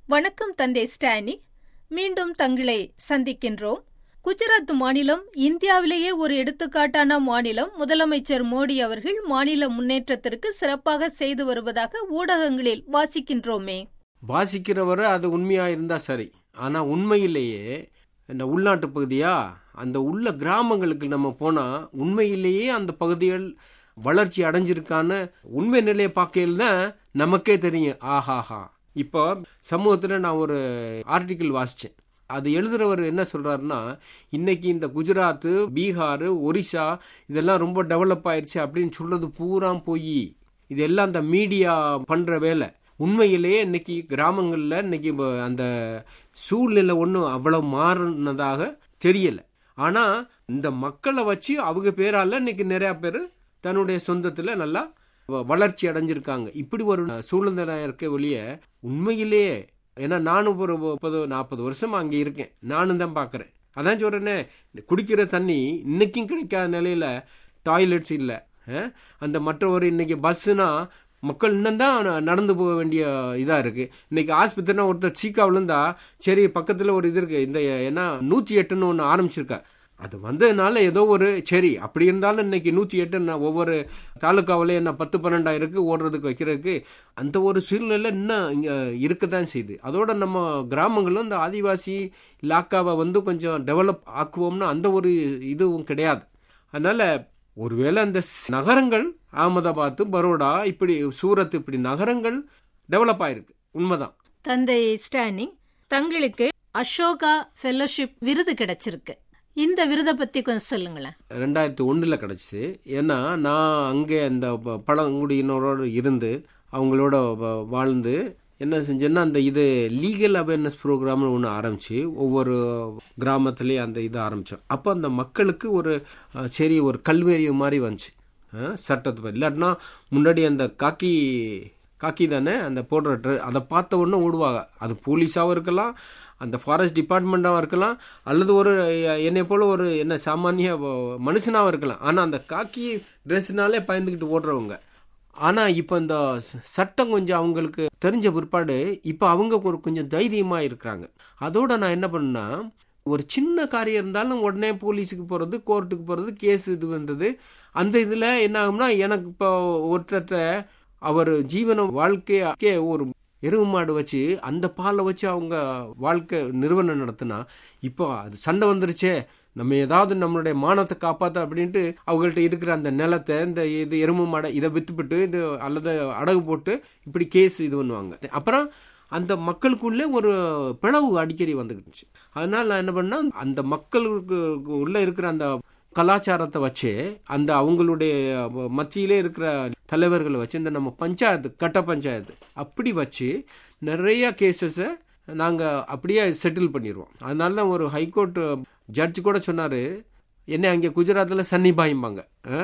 வணக்கம் தந்தை ஸ்டானி மீண்டும் தங்களை சந்திக்கின்றோம் குஜராத் மாநிலம் இந்தியாவிலேயே ஒரு எடுத்துக்காட்டான மாநிலம் முதலமைச்சர் மோடி அவர்கள் மாநில முன்னேற்றத்திற்கு சிறப்பாக செய்து வருவதாக ஊடகங்களில் வாசிக்கின்றோமே வாசிக்கிறவரை அது உண்மையா இருந்தா சரி ஆனா உண்மையிலேயே இந்த உள்நாட்டு பகுதியா அந்த உள்ள கிராமங்களுக்கு நம்ம போனா உண்மையிலேயே அந்த பகுதிகள் வளர்ச்சி அடைஞ்சிருக்கான்னு உண்மை நிலையை பார்க்கையில் தான் நமக்கே தெரியும் ஆஹாஹா இப்போ சமூகத்தில் நான் ஒரு ஆர்டிக்கிள் வாசித்தேன் அது எழுதுறவர் என்ன சொல்றாருன்னா இன்னைக்கு இந்த குஜராத் பீகார் ஒரிசா இதெல்லாம் ரொம்ப டெவலப் ஆயிடுச்சு அப்படின்னு சொல்றது பூரா போய் இதெல்லாம் அந்த மீடியா பண்ற வேலை உண்மையிலேயே இன்னைக்கு கிராமங்களில் இன்னைக்கு அந்த சூழ்நிலை ஒன்றும் அவ்வளோ மாறினதாக தெரியல ஆனால் இந்த மக்களை வச்சு அவங்க பேரால இன்னைக்கு நிறையா பேர் தன்னுடைய சொந்தத்தில் நல்லா வளர்ச்சி அடைஞ்சிருக்காங்க இப்படி ஒரு சூழ்நிலை இருக்க வெளியே உண்மையிலேயே ஏன்னா நானும் ஒரு முப்பது நாற்பது வருஷம் அங்கே இருக்கேன் நானும் தான் பார்க்குறேன் அதான் சொல்கிறேனே குடிக்கிற தண்ணி இன்னைக்கும் கிடைக்காத நிலையில் டாய்லெட்ஸ் இல்லை அந்த மற்றவர் இன்னைக்கு பஸ்ஸுனா மக்கள் இன்னும் தான் நடந்து போக வேண்டிய இதாக இருக்குது இன்னைக்கு ஆஸ்பத்திரினா ஒருத்தர் சீக்கா விழுந்தா சரி பக்கத்தில் ஒரு இது இருக்குது இந்த ஏன்னா நூற்றி எட்டுன்னு ஒன்று ஆரம்பிச்சிருக்கா அது வந்ததுனால ஏதோ ஒரு சரி அப்படி இருந்தாலும் இன்னைக்கு நூற்றி எட்டு ஒவ்வொரு தாலுக்காவிலே என்ன பத்து பன்னெண்டாயிரம் ஓடுறதுக்கு வைக்கிறதுக்கு அந்த ஒரு சூழ்நிலை இன்னும் இங்கே இருக்க தான் செய்யுது அதோட நம்ம கிராமங்களும் இந்த ஆதிவாசி இலாக்காவை வந்து கொஞ்சம் டெவலப் ஆக்குவோம்னா அந்த ஒரு இதுவும் கிடையாது அதனால ஒருவேளை அந்த நகரங்கள் அகமதாபாத் பரோடா இப்படி சூரத் இப்படி நகரங்கள் டெவலப் ஆயிருக்கு உண்மைதான் தந்தை ஸ்டானி தங்களுக்கு அசோகா ஃபெல்லோஷிப் விருது கிடைச்சிருக்கு இந்த விருதை பத்தி கொஞ்சம் சொல்லுங்களேன் ரெண்டாயிரத்தி ஒன்றில் கிடச்சிது ஏன்னா நான் அங்கே அந்த பழங்குடியினரோடு இருந்து அவங்களோட வாழ்ந்து என்ன செஞ்சேன்னா அந்த இது லீகல் அவேர்னஸ் ப்ரோக்ராம்னு ஒன்று ஆரம்பிச்சு ஒவ்வொரு கிராமத்துலேயும் அந்த இது ஆரம்பித்தோம் அப்போ அந்த மக்களுக்கு ஒரு சரி ஒரு கல்வெறிவு மாதிரி வந்துச்சு சட்டத்தை இல்லாட்டினா முன்னாடி அந்த காக்கி காக்கி தானே அந்த போடுற அதை பார்த்த உடனே ஓடுவாங்க அது போலீஸாகவும் இருக்கலாம் அந்த ஃபாரஸ்ட் டிபார்ட்மெண்ட்டாகவும் இருக்கலாம் அல்லது ஒரு என்னை போல் ஒரு என்ன சாமானிய மனுஷனாகவும் இருக்கலாம் ஆனால் அந்த காக்கி ட்ரெஸ்னாலே பயந்துக்கிட்டு ஓடுறவங்க ஆனால் இப்போ இந்த சட்டம் கொஞ்சம் அவங்களுக்கு தெரிஞ்ச பிற்பாடு இப்போ அவங்க ஒரு கொஞ்சம் தைரியமாக இருக்கிறாங்க அதோட நான் என்ன பண்ணேன்னா ஒரு சின்ன காரியம் இருந்தாலும் உடனே போலீஸுக்கு போகிறது கோர்ட்டுக்கு போகிறது கேஸ் இது பண்ணுறது அந்த இதில் என்ன ஆகும்னா எனக்கு இப்போ ஒருத்தர் அவர் ஜீவன வாழ்க்கையே ஒரு எருவு மாடு வச்சு அந்த பாலை வச்சு அவங்க வாழ்க்கை நிறுவனம் நடத்தினா இப்போ அது சண்டை வந்துருச்சே நம்ம ஏதாவது நம்மளுடைய மானத்தை காப்பாற்ற அப்படின்ட்டு அவங்கள்ட்ட இருக்கிற அந்த நிலத்தை இந்த இது எருமை மாடை இதை வித்துப்பிட்டு இது அல்லது அடகு போட்டு இப்படி கேஸ் இது பண்ணுவாங்க அப்புறம் அந்த மக்களுக்குள்ளே ஒரு பிளவு அடிக்கடி வந்துக்கிட்டுச்சு அதனால நான் என்ன பண்ணால் அந்த மக்களுக்கு உள்ளே இருக்கிற அந்த கலாச்சாரத்தை வச்சு அந்த அவங்களுடைய மத்தியிலே இருக்கிற தலைவர்களை வச்சு இந்த நம்ம பஞ்சாயத்து கட்ட பஞ்சாயத்து அப்படி வச்சு நிறைய கேசஸை நாங்கள் அப்படியே செட்டில் பண்ணிடுவோம் அதனால தான் ஒரு ஹைகோர்ட் ஜட்ஜ் கூட சொன்னார் என்ன அங்கே குஜராத்தில் சன்னிபாயும்பாங்க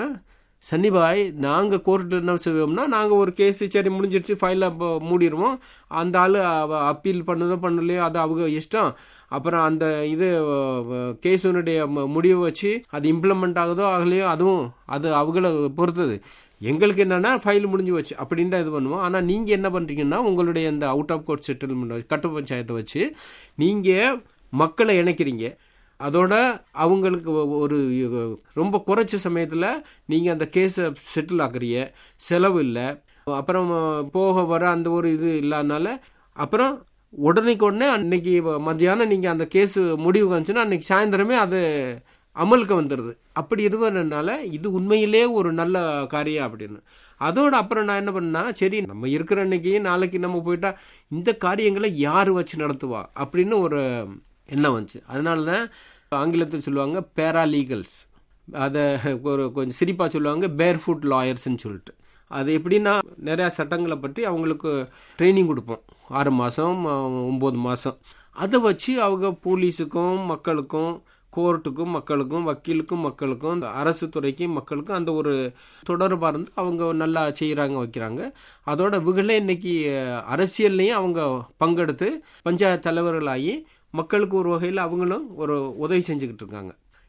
சன்னிபாய் நாங்கள் கோர்ட்டில் என்ன செய்வோம்னா நாங்கள் ஒரு கேஸு சரி முடிஞ்சிருச்சு ஃபைலை மூடிடுவோம் அந்த ஆள் அப்பீல் பண்ணதோ பண்ணலையோ அது அவங்க இஷ்டம் அப்புறம் அந்த இது கேஸுனுடைய முடிவை வச்சு அது இம்ப்ளிமெண்ட் ஆகுதோ ஆகலையோ அதுவும் அது அவங்கள பொறுத்தது எங்களுக்கு என்னென்னா ஃபைல் முடிஞ்சு வச்சு அப்படின்னு தான் இது பண்ணுவோம் ஆனால் நீங்கள் என்ன பண்ணுறீங்கன்னா உங்களுடைய இந்த அவுட் ஆஃப் கோர்ட் செட்டில்மெண்ட் கட்ட பஞ்சாயத்தை வச்சு நீங்கள் மக்களை இணைக்கிறீங்க அதோட அவங்களுக்கு ஒரு ரொம்ப குறைச்ச சமயத்தில் நீங்கள் அந்த கேஸை செட்டில் ஆக்குறீங்க செலவு இல்லை அப்புறம் போக வர அந்த ஒரு இது இல்லாதனால அப்புறம் உடனேக்கு உடனே அன்னைக்கு மத்தியானம் நீங்கள் அந்த கேஸு முடிவு வந்துச்சுன்னா அன்னைக்கு சாயந்தரமே அது அமலுக்கு வந்துடுது அப்படி இருந்ததுனால இது உண்மையிலே ஒரு நல்ல காரியம் அப்படின்னு அதோட அப்புறம் நான் என்ன பண்ணா சரி நம்ம இருக்கிற அன்னைக்கு நாளைக்கு நம்ம போயிட்டா இந்த காரியங்களை யார் வச்சு நடத்துவா அப்படின்னு ஒரு எண்ணம் வந்துச்சு அதனால தான் ஆங்கிலத்தில் சொல்லுவாங்க பேராலீகல்ஸ் அதை ஒரு கொஞ்சம் சிரிப்பாக சொல்லுவாங்க பேர் ஃபுட் லாயர்ஸ்ன்னு சொல்லிட்டு அது எப்படின்னா நிறையா சட்டங்களை பற்றி அவங்களுக்கு ட்ரைனிங் கொடுப்போம் ஆறு மாதம் ஒம்பது மாதம் அதை வச்சு அவங்க போலீஸுக்கும் மக்களுக்கும் கோர்ட்டுக்கும் மக்களுக்கும் வக்கீலுக்கும் மக்களுக்கும் இந்த அரசு துறைக்கும் மக்களுக்கும் அந்த ஒரு தொடர்பாக இருந்து அவங்க நல்லா செய்கிறாங்க வைக்கிறாங்க அதோட இவங்களே இன்னைக்கு அரசியல்லையும் அவங்க பங்கெடுத்து பஞ்சாயத்து தலைவர்களாகி மக்களுக்கு ஒரு வகையில் அவங்களும் ஒரு உதவி செஞ்சுக்கிட்டு இருக்காங்க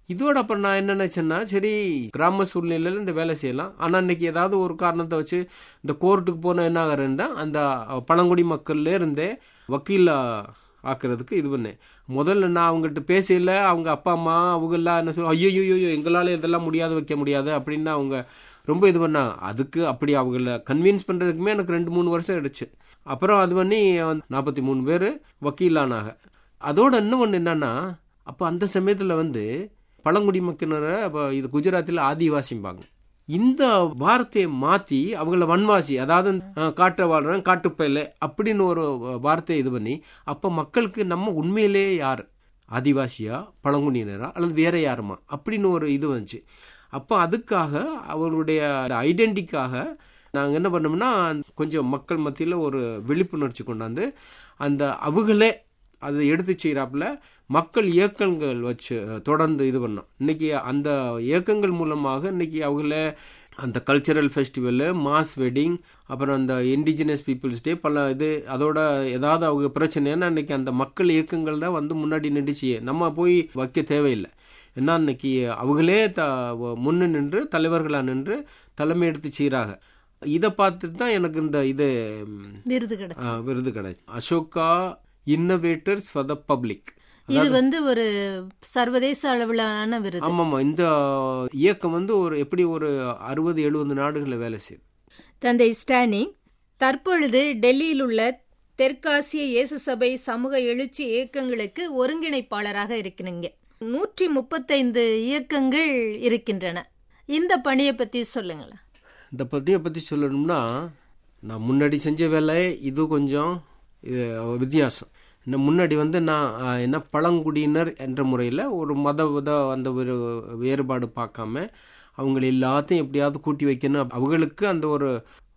இதோட அப்புறம் நான் என்ன நினைச்சேன்னா சரி கிராம சூழ்நிலையில் இந்த வேலை செய்யலாம் ஆனால் இன்னைக்கு ஏதாவது ஒரு காரணத்தை வச்சு இந்த கோர்ட்டுக்கு போன என்ன ஆகிறேன்னா அந்த பழங்குடி மக்கள்ல இருந்தே வக்கீல ஆக்குறதுக்கு இது பண்ணேன் முதல்ல நான் அவங்ககிட்ட பேசல அவங்க அப்பா அம்மா அவங்கெல்லாம் என்ன சொல்ல ஐயோ ஐயோ எங்களால் இதெல்லாம் முடியாது வைக்க முடியாது அப்படின்னு அவங்க ரொம்ப இது பண்ணாங்க அதுக்கு அப்படி அவங்கள கன்வின்ஸ் பண்ணுறதுக்குமே எனக்கு ரெண்டு மூணு வருஷம் ஆயிடுச்சு அப்புறம் அது பண்ணி நாற்பத்தி மூணு பேர் வக்கீலானாங்க அதோட இன்னும் ஒன்று என்னன்னா அப்போ அந்த சமயத்தில் வந்து பழங்குடி மக்களினரை அப்போ இது குஜராத்தில் ஆதிவாசிம்பாங்க இந்த வார்த்தையை மாற்றி அவங்கள வன்வாசி அதாவது காட்டை வாழ்றேன் காட்டுப்பயில அப்படின்னு ஒரு வார்த்தையை இது பண்ணி அப்போ மக்களுக்கு நம்ம உண்மையிலே யார் ஆதிவாசியா பழங்குடியினரா அல்லது வேற யாருமா அப்படின்னு ஒரு இது வந்துச்சு அப்போ அதுக்காக அவருடைய ஐடென்டிக்காக நாங்கள் என்ன பண்ணோம்னா கொஞ்சம் மக்கள் மத்தியில் ஒரு விழிப்புணர்ச்சி கொண்டாந்து அந்த அவங்களே அதை எடுத்து செய்கிறாப்புல மக்கள் இயக்கங்கள் வச்சு தொடர்ந்து இது பண்ணோம் இன்னைக்கு அந்த இயக்கங்கள் மூலமாக இன்னைக்கு அவங்கள அந்த கல்ச்சரல் ஃபெஸ்டிவலு மாஸ் வெட்டிங் அப்புறம் அந்த இண்டிஜினஸ் பீப்புள்ஸ் டே பல இது அதோட ஏதாவது அவங்க பிரச்சனைன்னா இன்னைக்கு அந்த மக்கள் இயக்கங்கள் தான் வந்து முன்னாடி நின்றுச்சு நம்ம போய் வைக்க தேவையில்லை ஏன்னா இன்னைக்கு அவங்களே த முன்னு நின்று தலைவர்களாக நின்று தலைமை எடுத்து செய்கிறாங்க இதை பார்த்துட்டு தான் எனக்கு இந்த இது விருது கிடைச்சு விருது கிடைச்சு Ashoka innovators for the public இது வந்து ஒரு சர்வதேச அளவிலான விருது ஆமாம்மா இந்த இயக்கம் வந்து ஒரு எப்படி ஒரு அறுபது எழுபது நாடுகளில் வேலை செய்யுது தந்தை ஸ்டானிங் தற்பொழுது டெல்லியில் உள்ள தெற்காசிய இயேசு சபை சமூக எழுச்சி இயக்கங்களுக்கு ஒருங்கிணைப்பாளராக இருக்கிறீங்க நூற்றி முப்பத்தைந்து இயக்கங்கள் இருக்கின்றன இந்த பணியை பற்றி சொல்லுங்களேன் இந்த பணியை பற்றி சொல்லணும்னா நான் முன்னாடி செஞ்ச வேலை இது கொஞ்சம் இது வித்தியாசம் இந்த முன்னாடி வந்து நான் என்ன பழங்குடியினர் என்ற முறையில் ஒரு மத வித அந்த ஒரு வேறுபாடு பார்க்காம அவங்கள எல்லாத்தையும் எப்படியாவது கூட்டி வைக்கணும் அவங்களுக்கு அந்த ஒரு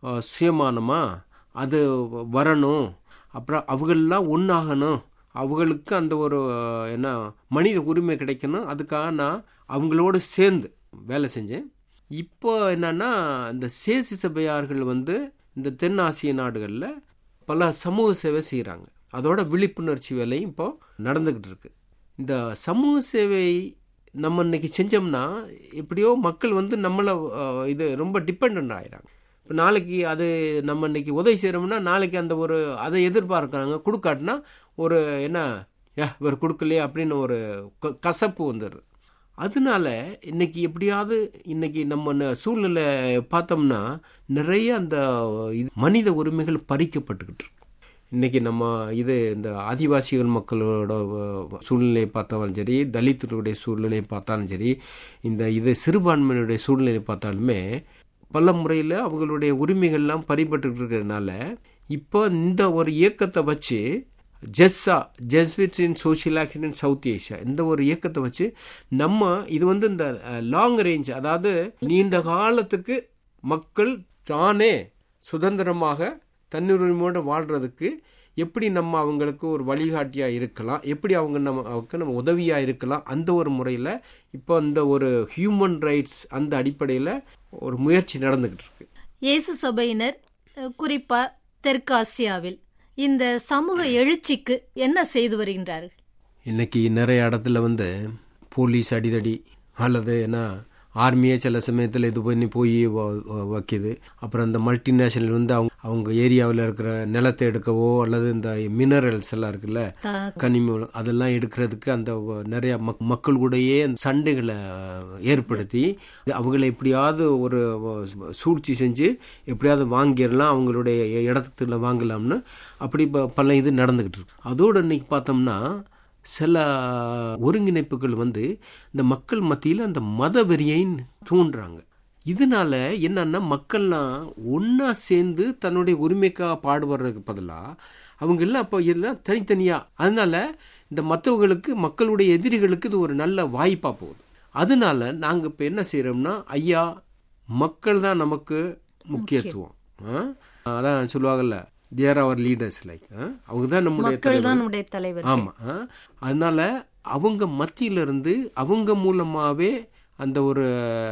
சுயமானமா அது வரணும் அப்புறம் அவங்களெலாம் ஒன்றாகணும் அவங்களுக்கு அந்த ஒரு என்ன மனித உரிமை கிடைக்கணும் அதுக்காக நான் அவங்களோடு சேர்ந்து வேலை செஞ்சேன் இப்போ என்னன்னா இந்த சேசி சபையார்கள் வந்து இந்த தென் ஆசிய நாடுகளில் பல சமூக சேவை செய்கிறாங்க அதோட விழிப்புணர்ச்சி வேலையும் இப்போ நடந்துக்கிட்டு இருக்கு இந்த சமூக சேவை நம்ம இன்னைக்கு செஞ்சோம்னா எப்படியோ மக்கள் வந்து நம்மளை இது ரொம்ப டிபெண்ட் ஆகிறாங்க இப்போ நாளைக்கு அது நம்ம இன்னைக்கு உதவி செய்கிறோம்னா நாளைக்கு அந்த ஒரு அதை எதிர்பார்க்குறாங்க கொடுக்காட்டினா ஒரு என்ன ஏ இவர் கொடுக்கலையே அப்படின்னு ஒரு கசப்பு வந்துடுது அதனால இன்னைக்கு எப்படியாவது இன்னைக்கு நம்ம சூழ்நிலை பார்த்தோம்னா நிறைய அந்த மனித உரிமைகள் பறிக்கப்பட்டுக்கிட்டு இருக்கு இன்னைக்கு நம்ம இது இந்த ஆதிவாசிகள் மக்களோட சூழ்நிலையை பார்த்தாலும் சரி தலித்துடைய சூழ்நிலையை பார்த்தாலும் சரி இந்த இது சிறுபான்மையினுடைய சூழ்நிலையை பார்த்தாலுமே பல முறையில் அவங்களுடைய உரிமைகள்லாம் பறிபட்டு இருக்கிறதுனால இப்போ இந்த ஒரு இயக்கத்தை வச்சு ஜெஸ்ஸா Jesuits in social action in South Asia இந்த ஒரு இயக்கத்தை வச்சு நம்ம இது வந்து இந்த லாங் ரேஞ்ச் அதாவது நீண்ட காலத்துக்கு மக்கள் தானே சுதந்திரமாக தன்னுரிமையோடு வாழ்கிறதுக்கு எப்படி நம்ம அவங்களுக்கு ஒரு வழிகாட்டியாக இருக்கலாம் எப்படி அவங்க நம்ம அவங்களுக்கு நம்ம உதவியாக இருக்கலாம் அந்த ஒரு முறையில் இப்போ இந்த ஒரு ஹியூமன் ரைட்ஸ் அந்த அடிப்படையில் ஒரு முயற்சி நடந்துக்கிட்டு இருக்கு இயேசு சபையினர் குறிப்பாக தெற்காசியாவில் இந்த சமூக எழுச்சிக்கு என்ன செய்து வருகின்றார்கள் இன்னைக்கு நிறைய இடத்துல வந்து போலீஸ் அடிதடி அல்லது என்ன ஆர்மியே சில சமயத்தில் இது பண்ணி போய் வைக்கிது அப்புறம் இந்த மல்டிநேஷனல் வந்து அவங்க அவங்க ஏரியாவில் இருக்கிற நிலத்தை எடுக்கவோ அல்லது இந்த மினரல்ஸ் எல்லாம் இருக்குல்ல கனிம அதெல்லாம் எடுக்கிறதுக்கு அந்த நிறைய மக்கள் கூடயே சண்டைகளை ஏற்படுத்தி அவங்கள எப்படியாவது ஒரு சூழ்ச்சி செஞ்சு எப்படியாவது வாங்கிடலாம் அவங்களுடைய இடத்துல வாங்கலாம்னு அப்படி பல இது நடந்துக்கிட்டு இருக்கு அதோடு இன்னைக்கு பார்த்தோம்னா சில ஒருங்கிணைப்புகள் வந்து இந்த மக்கள் மத்தியில் அந்த மத வெறியை தூண்டுறாங்க இதனால என்னன்னா மக்கள்லாம் ஒன்றா சேர்ந்து தன்னுடைய உரிமைக்காக பாடுபடுறதுக்கு பதிலாக அவங்க எல்லாம் அப்போ எல்லாம் தனித்தனியாக அதனால இந்த மற்றவங்களுக்கு மக்களுடைய எதிரிகளுக்கு இது ஒரு நல்ல வாய்ப்பாக போகுது அதனால நாங்கள் இப்போ என்ன செய்கிறோம்னா ஐயா மக்கள் தான் நமக்கு முக்கியத்துவம் அதான் சொல்லுவாங்கல்ல தேர் அவர் லீடர்ஸ் லைக் அவங்க தான் நம்முடைய தலைவர் ஆமா அதனால அவங்க மத்தியில இருந்து அவங்க மூலமாவே அந்த ஒரு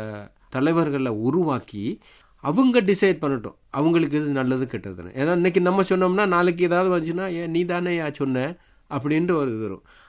தலைவர்களை உருவாக்கி அவங்க டிசைட் பண்ணட்டும் அவங்களுக்கு இது நல்லது கெட்டதுன்னு ஏன்னா இன்னைக்கு நம்ம சொன்னோம்னா நாளைக்கு ஏதாவது வந்துச்சுன்னா ஏன் நீ தானே யா சொன்ன அப்படின்ட்டு ஒரு இது வரும்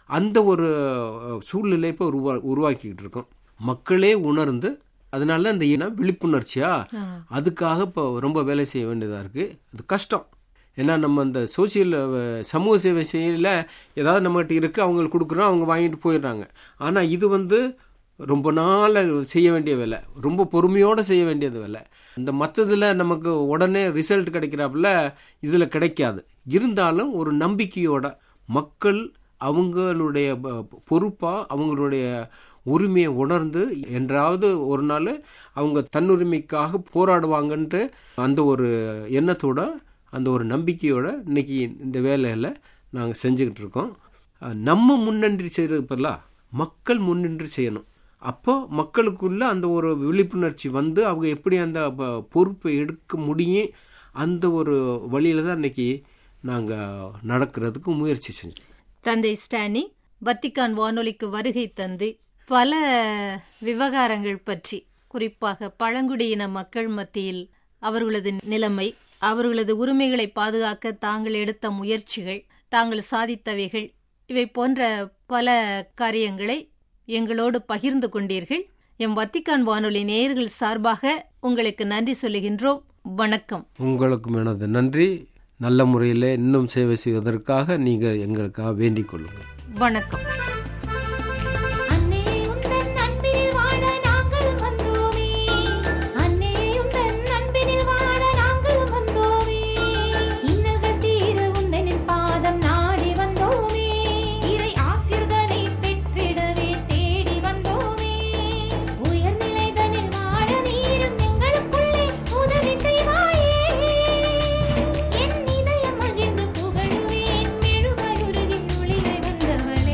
அந்த ஒரு அஹ், சூழ்நிலை இப்போ உருவா உருவாக்கிக்கிட்டு இருக்கோம் மக்களே உணர்ந்து அதனால அந்த இன விழிப்புணர்ச்சியா அதுக்காக இப்போ ரொம்ப வேலை செய்ய வேண்டியதாக இருக்குது அது கஷ்டம் ஏன்னா நம்ம அந்த சோசியல் சமூக சேவை செய்யல ஏதாவது நம்மகிட்ட இருக்குது அவங்களுக்கு கொடுக்குறோம் அவங்க வாங்கிட்டு போயிடுறாங்க ஆனால் இது வந்து ரொம்ப நாள் செய்ய வேண்டிய வேலை ரொம்ப பொறுமையோடு செய்ய வேண்டியது வேலை இந்த மற்றதில் நமக்கு உடனே ரிசல்ட் கிடைக்கிறாப்புல இதில் கிடைக்காது இருந்தாலும் ஒரு நம்பிக்கையோட மக்கள் அவங்களுடைய பொறுப்பாக அவங்களுடைய உரிமையை உணர்ந்து என்றாவது ஒரு நாள் அவங்க தன்னுரிமைக்காக போராடுவாங்கன்ட்டு அந்த ஒரு எண்ணத்தோட அந்த ஒரு நம்பிக்கையோட இன்னைக்கு இந்த வேலையில் நாங்கள் செஞ்சுக்கிட்டு இருக்கோம் அஹ் நம்ம முன்னின்றி செய்கிறது பதிலாக மக்கள் முன்னின்று செய்யணும் அப்போ மக்களுக்குள்ள அந்த ஒரு விழிப்புணர்ச்சி வந்து அவங்க எப்படி அந்த ப- பொறுப்பை எடுக்க முடியும் அந்த ஒரு வழியில தான் இன்னைக்கு நாங்கள் நடக்கிறதுக்கு முயற்சி செஞ்சோம் தந்தை ஸ்டானி வத்திக்கான் வானொலிக்கு வருகை தந்து பல விவகாரங்கள் பற்றி குறிப்பாக பழங்குடியின மக்கள் மத்தியில் அவர்களது நிலைமை அவர்களது உரிமைகளை பாதுகாக்க தாங்கள் எடுத்த முயற்சிகள் தாங்கள் சாதித்தவைகள் இவை போன்ற பல காரியங்களை எங்களோடு பகிர்ந்து கொண்டீர்கள் எம் வத்திக்கான் வானொலி நேயர்கள் சார்பாக உங்களுக்கு நன்றி சொல்லுகின்றோம் வணக்கம் உங்களுக்கும் எனது நன்றி நல்ல முறையில் இன்னும் சேவை செய்வதற்காக நீங்கள் எங்களுக்காக வேண்டிக் கொள்ளுங்கள் வணக்கம் அன்னே உந்தன் அன்பினில் வாழ நாங்களும் வந்தோமே அன்னே உந்தன் அன்பினில் வாழ நாங்களும் வந்தோமே இன்னல்கள் தீர உந்தனின் பாதம் நாடி வந்தோமே இறை ஆசீர்வதனை பெற்றிடவே தேடி வந்தோமே உயர்நிலைதனில் வாழ நீரும் எங்களுக்குள்ளே உதவி செய்வாயே என் இதயம் மகிழ்ந்து புகழுவேன் மெழுகாயுருகி ஒளிரை வந்தவளே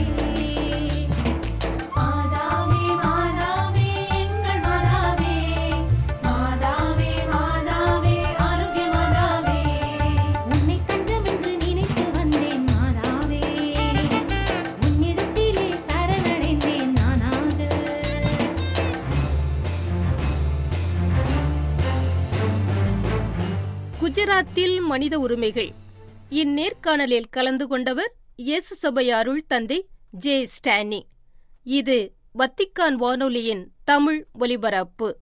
மாதாவே மாதாவே எங்கள் மாதாவே மாதாவே மாதாவே ஆரோக்கிய மாதாவே உன்னை தஞ்சமென்று நினைத்து வந்தேன் மாதாவே உன்னிடத்திலே சரணடைந்தேன் நானாக குஜராத்தில் மனித உரிமைகள் இந்நேர்காணலில் கலந்து கொண்டவர் இயேசு சபை அருள் தந்தை ஜே ஸ்டானி இது வத்திக்கான் வானொலியின் தமிழ் ஒலிபரப்பு